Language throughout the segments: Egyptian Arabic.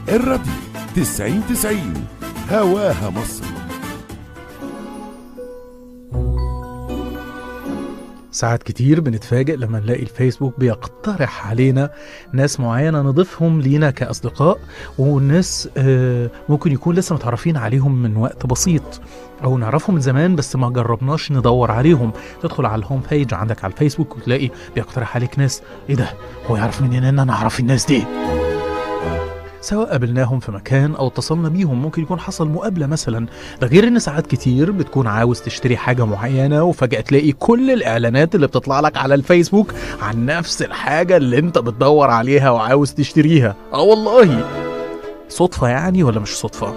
الراديو 90 90 هواها مصر ساعات كتير بنتفاجئ لما نلاقي الفيسبوك بيقترح علينا ناس معينة نضيفهم لينا كأصدقاء وناس آه، ممكن يكون لسه متعرفين عليهم من وقت بسيط أو نعرفهم من زمان بس ما جربناش ندور عليهم تدخل على الهوم بيج عندك على الفيسبوك وتلاقي بيقترح عليك ناس إيه ده هو يعرف منين إن أنا أعرف الناس دي سواء قابلناهم في مكان او اتصلنا بيهم ممكن يكون حصل مقابله مثلا ده غير ان ساعات كتير بتكون عاوز تشتري حاجه معينه وفجاه تلاقي كل الاعلانات اللي بتطلع لك على الفيسبوك عن نفس الحاجه اللي انت بتدور عليها وعاوز تشتريها اه والله صدفه يعني ولا مش صدفه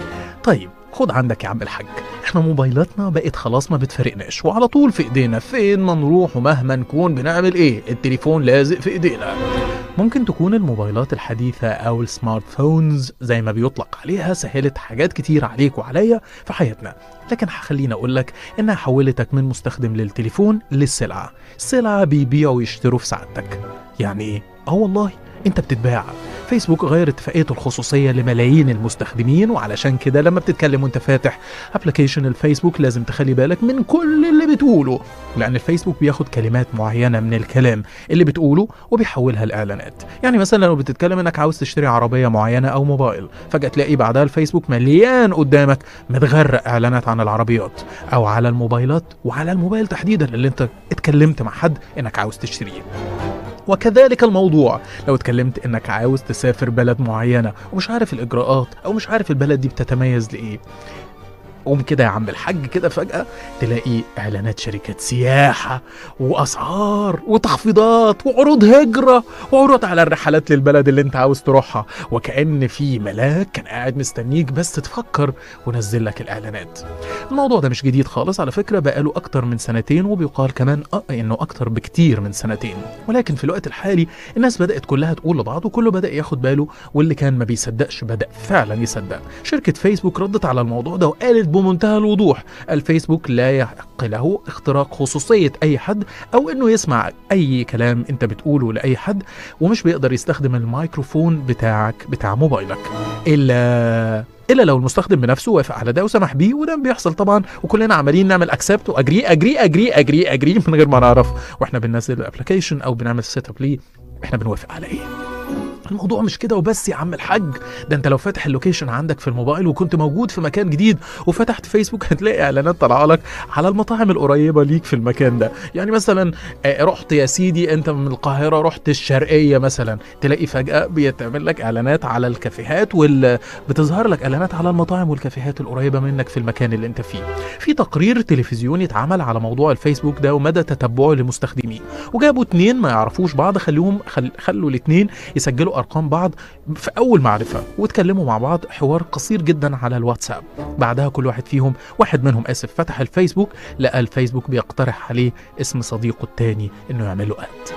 طيب خد عندك يا عم الحاج احنا موبايلاتنا بقت خلاص ما بتفارقناش وعلى طول في ايدينا فين ما نروح ومهما نكون بنعمل ايه التليفون لازق في ايدينا ممكن تكون الموبايلات الحديثة أو السمارت فونز زي ما بيطلق عليها سهلت حاجات كتير عليك وعليا في حياتنا لكن خليني أقول لك إنها حولتك من مستخدم للتليفون للسلعة سلعة بيبيعوا ويشتروا في سعادتك يعني إيه؟ آه والله أنت بتتباع فيسبوك غير اتفاقية الخصوصية لملايين المستخدمين وعلشان كده لما بتتكلم وانت فاتح ابلكيشن الفيسبوك لازم تخلي بالك من كل اللي بتقوله لأن الفيسبوك بياخد كلمات معينة من الكلام اللي بتقوله وبيحولها لإعلانات يعني مثلا لو بتتكلم انك عاوز تشتري عربية معينة أو موبايل فجأة تلاقي بعدها الفيسبوك مليان قدامك متغرق إعلانات عن العربيات أو على الموبايلات وعلى الموبايل تحديدا اللي انت اتكلمت مع حد انك عاوز تشتريه وكذلك الموضوع لو اتكلمت انك عاوز تسافر بلد معينة ومش عارف الاجراءات او مش عارف البلد دي بتتميز لايه قوم كده يا عم الحاج كده فجأة تلاقي إعلانات شركات سياحة وأسعار وتخفيضات وعروض هجرة وعروض على الرحلات للبلد اللي أنت عاوز تروحها وكأن في ملاك كان قاعد مستنيك بس تفكر ونزل لك الإعلانات الموضوع ده مش جديد خالص على فكرة بقاله أكتر من سنتين وبيقال كمان أه إنه أكتر بكتير من سنتين ولكن في الوقت الحالي الناس بدأت كلها تقول لبعض وكله بدأ ياخد باله واللي كان ما بيصدقش بدأ فعلا يصدق شركة فيسبوك ردت على الموضوع ده وقالت بمنتهى الوضوح الفيسبوك لا يحق له اختراق خصوصية أي حد أو إنه يسمع أي كلام أنت بتقوله لأي حد ومش بيقدر يستخدم الميكروفون بتاعك بتاع موبايلك إلا الا لو المستخدم بنفسه وافق على ده وسمح بيه وده بيحصل طبعا وكلنا عمالين نعمل اكسبت واجري اجري اجري اجري اجري من غير ما نعرف واحنا بننزل الابلكيشن او بنعمل سيت اب ليه احنا بنوافق على ايه الموضوع مش كده وبس يا عم الحاج ده انت لو فاتح اللوكيشن عندك في الموبايل وكنت موجود في مكان جديد وفتحت فيسبوك هتلاقي اعلانات طالعه لك على المطاعم القريبه ليك في المكان ده يعني مثلا آه، رحت يا سيدي انت من القاهره رحت الشرقيه مثلا تلاقي فجاه بيتعمل لك اعلانات على الكافيهات وال بتظهر لك اعلانات على المطاعم والكافيهات القريبه منك في المكان اللي انت فيه في تقرير تلفزيوني اتعمل على موضوع الفيسبوك ده ومدى تتبعه لمستخدميه وجابوا اتنين ما يعرفوش بعض خلوهم خل... خلوا الاتنين يسجلوا ارقام بعض في اول معرفه واتكلموا مع بعض حوار قصير جدا على الواتساب بعدها كل واحد فيهم واحد منهم اسف فتح الفيسبوك لقى الفيسبوك بيقترح عليه اسم صديقه التاني انه يعمل له اد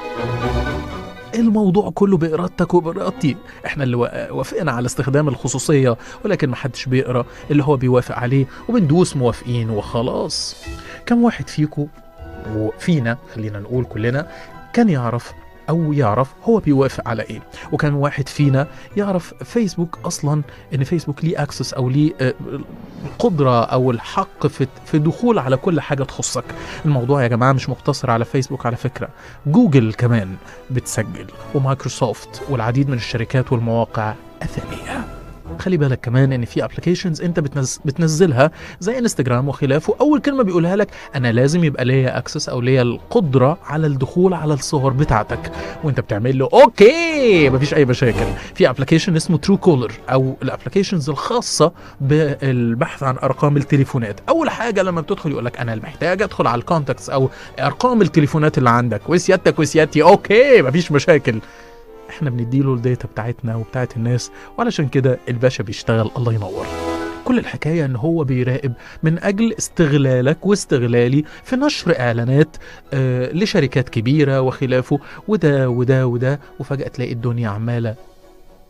الموضوع كله بإرادتك وبإرادتي احنا اللي وا- وافقنا على استخدام الخصوصية ولكن محدش بيقرا اللي هو بيوافق عليه وبندوس موافقين وخلاص كم واحد فيكم وفينا خلينا نقول كلنا كان يعرف او يعرف هو بيوافق على ايه وكان واحد فينا يعرف فيسبوك اصلا ان فيسبوك ليه اكسس او ليه آه، القدره او الحق في في الدخول على كل حاجه تخصك الموضوع يا جماعه مش مقتصر على فيسبوك على فكره جوجل كمان بتسجل ومايكروسوفت والعديد من الشركات والمواقع الثانيه خلي بالك كمان ان في ابلكيشنز انت بتنز... بتنزلها زي انستجرام وخلافه اول كلمه بيقولها لك انا لازم يبقى ليا اكسس او ليا القدره على الدخول على الصور بتاعتك وانت بتعمل له اوكي مفيش اي مشاكل في ابلكيشن اسمه ترو كولر او الابلكيشنز الخاصه بالبحث عن ارقام التليفونات اول حاجه لما بتدخل يقول لك انا محتاج ادخل على الكونتاكتس او ارقام التليفونات اللي عندك وسيادتك وسيادتي اوكي مفيش مشاكل احنا بنديله الداتا بتاعتنا وبتاعت الناس وعلشان كده الباشا بيشتغل الله ينور كل الحكاية ان هو بيراقب من اجل استغلالك واستغلالي في نشر اعلانات آه لشركات كبيرة وخلافه وده وده وده وفجأة تلاقي الدنيا عمالة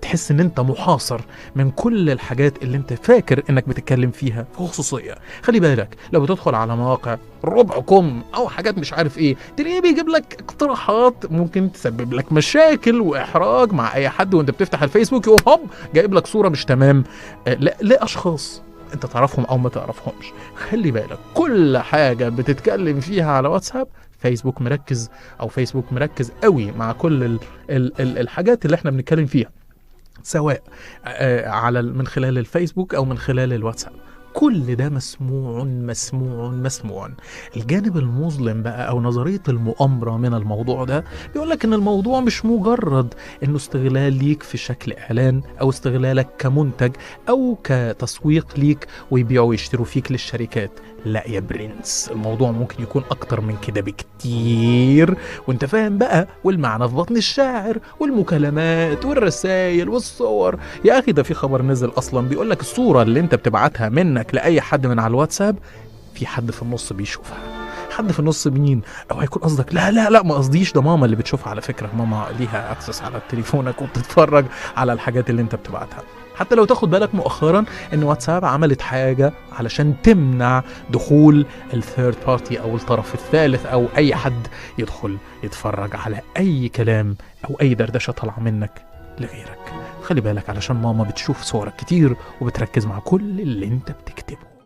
تحس ان انت محاصر من كل الحاجات اللي انت فاكر انك بتتكلم فيها في خصوصيه خلي بالك لو بتدخل على مواقع ربع كم او حاجات مش عارف ايه تلاقيه بيجيب لك اقتراحات ممكن تسبب لك مشاكل واحراج مع اي حد وانت بتفتح الفيسبوك يقوم هوب جايب لك صوره مش تمام آه، لا لاشخاص انت تعرفهم او ما تعرفهمش خلي بالك كل حاجه بتتكلم فيها على واتساب فيسبوك مركز او فيسبوك مركز قوي مع كل ال ال ال الحاجات اللي احنا بنتكلم فيها سواء آه، على ال- من خلال الفيسبوك او من خلال الواتساب كل ده مسموع مسموع مسموع الجانب المظلم بقى او نظريه المؤامره من الموضوع ده بيقول لك ان الموضوع مش مجرد انه استغلال ليك في شكل اعلان او استغلالك كمنتج او كتسويق ليك ويبيعوا ويشتروا فيك للشركات لا يا برنس الموضوع ممكن يكون اكتر من كده بكتير وانت فاهم بقى والمعنى في بطن الشاعر والمكالمات والرسائل والصور يا اخي ده في خبر نزل اصلا بيقول لك الصوره اللي انت بتبعتها منك لاي حد من على الواتساب في حد في النص بيشوفها حد في النص مين او هيكون قصدك لا لا لا ما قصديش ده ماما اللي بتشوفها على فكره ماما ليها اكسس على تليفونك وبتتفرج على الحاجات اللي انت بتبعتها حتى لو تاخد بالك مؤخرا ان واتساب عملت حاجه علشان تمنع دخول الثيرد بارتي او الطرف الثالث او اي حد يدخل يتفرج على اي كلام او اي دردشه طالعه منك لغيرك خلي بالك علشان ماما بتشوف صورك كتير وبتركز مع كل اللي انت بتكتبه